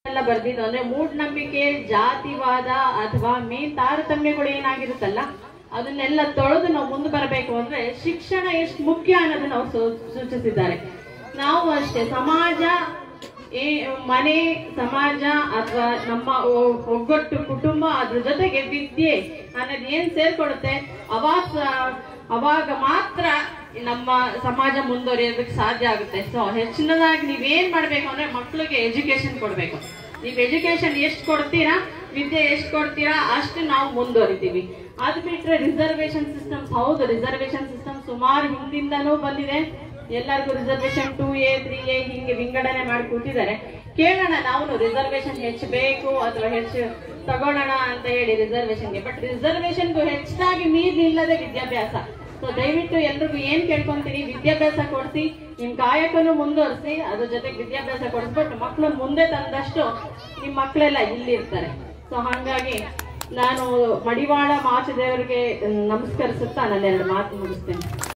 ಎಲ್ಲ ಬರ್ದಿದ್ದು ಅಂದ್ರೆ ಮೂಢನಂಬಿಕೆ ಜಾತಿವಾದ ಅಥವಾ ಮೇನ್ ತಾರತಮ್ಯಗಳು ಏನಾಗಿರುತ್ತಲ್ಲ ಅದನ್ನೆಲ್ಲ ತೊಳೆದು ನಾವು ಮುಂದೆ ಬರಬೇಕು ಅಂದ್ರೆ ಶಿಕ್ಷಣ ಎಷ್ಟು ಮುಖ್ಯ ಅನ್ನೋದನ್ನ ನಾವು ಸೂ- ಸೂಚಿಸಿದ್ದಾರೆ ನಾವು ಅಷ್ಟೇ ಸಮಾಜ ಈ ಮನೆ ಸಮಾಜ ಅಥವಾ ನಮ್ಮ ಒ- ಒಗ್ಗಟ್ಟು ಕುಟುಂಬ ಅದ್ರ ಜೊತೆಗೆ ವಿದ್ಯೆ ಅನ್ನೋದು ಏನ್ ಸೇರ್ಕೊಡುತ್ತೆ ಅವಾಗ ಸ- ಅವಾಗ ಮಾತ್ರ ನಮ್ಮ ಸಮಾಜ ಮುಂದುವರಿಯೋದಕ್ಕೆ ಸಾಧ್ಯ ಆಗುತ್ತೆ ಸೊ ಹೆಚ್ಚಿನದಾಗಿ ನೀವೇನ್ ಮಾಡ್ಬೇಕು ಅಂದ್ರೆ ಮಕ್ಳಿಗೆ ಎಜುಕೇಶನ್ ಕೊಡ್ಬೇಕು ನೀವು ಎಜುಕೇಶನ್ ಎಷ್ಟು ಕೊಡ್ತೀರಾ ವಿದ್ಯೆ ಎಷ್ಟು ಕೊಡ್ತೀರಾ ಅಷ್ಟು ನಾವು ಮುಂದುವರಿತೀವಿ ಅದು ಬಿಟ್ರೆ ರಿಸರ್ವೇಶನ್ ಸಿಸ್ಟಮ್ಸ್ ಹೌದು ರಿಸರ್ವೇಶನ್ ಸಿಸ್ಟಮ್ ಸುಮಾರು ಹಿಂದಿಂದನೂ ಬಂದಿದೆ ಎಲ್ಲರಿಗೂ reservation two A three A ಹಿಂಗೆ ವಿಂಗಡಣೆ ಮಾಡಿ ಕೂತಿದ್ದಾರೆ ಕೇಳೋಣ ನಾವು ರಿಸರ್ವೇಶನ್ ಹೆಚ್ಚಬೇಕು ಅಥವಾ ಹೆಚ್ಚು ತಗೊಳ್ಳೋಣ ಅಂತ ಹೇಳಿ ರಿಸರ್ವೇಶನ್ಗೆ ಬಟ್ ರಿಸರ್ವೇಶನ್ಗೂ ಹೆಚ್ಚಾಗಿ ಮೀರ್ ನಿಲ್ಲದೆ ವಿದ್ಯಾಭ್ಯಾಸ ಸೊ ದಯವಿಟ್ಟು ಎಲ್ರಿಗೂ ಏನ್ ಕೇಳ್ಕೊಂತೀನಿ ವಿದ್ಯಾಭ್ಯಾಸ ಕೊಡಿಸಿ ನಿಮ್ ಕಾಯಕನು ಮುಂದುವರಿಸಿ ಅದ್ರ ಜೊತೆಗೆ ವಿದ್ಯಾಭ್ಯಾಸ ಕೊಡಿಸ್ಬಿಟ್ಟು ಮಕ್ಕಳು ಮುಂದೆ ತಂದಷ್ಟು ನಿಮ್ ಮಕ್ಕಳೆಲ್ಲ ಇಲ್ಲಿ ಇರ್ತಾರೆ ಸೊ ಹಾಗಾಗಿ ನಾನು ಮಡಿವಾಳ ಮಾಚದೇವರಿಗೆ ನಮಸ್ಕರಿಸುತ್ತಾ ನನ್ನ ಎರಡು ಮಾತು ಮುಗಿಸ್ತೇನೆ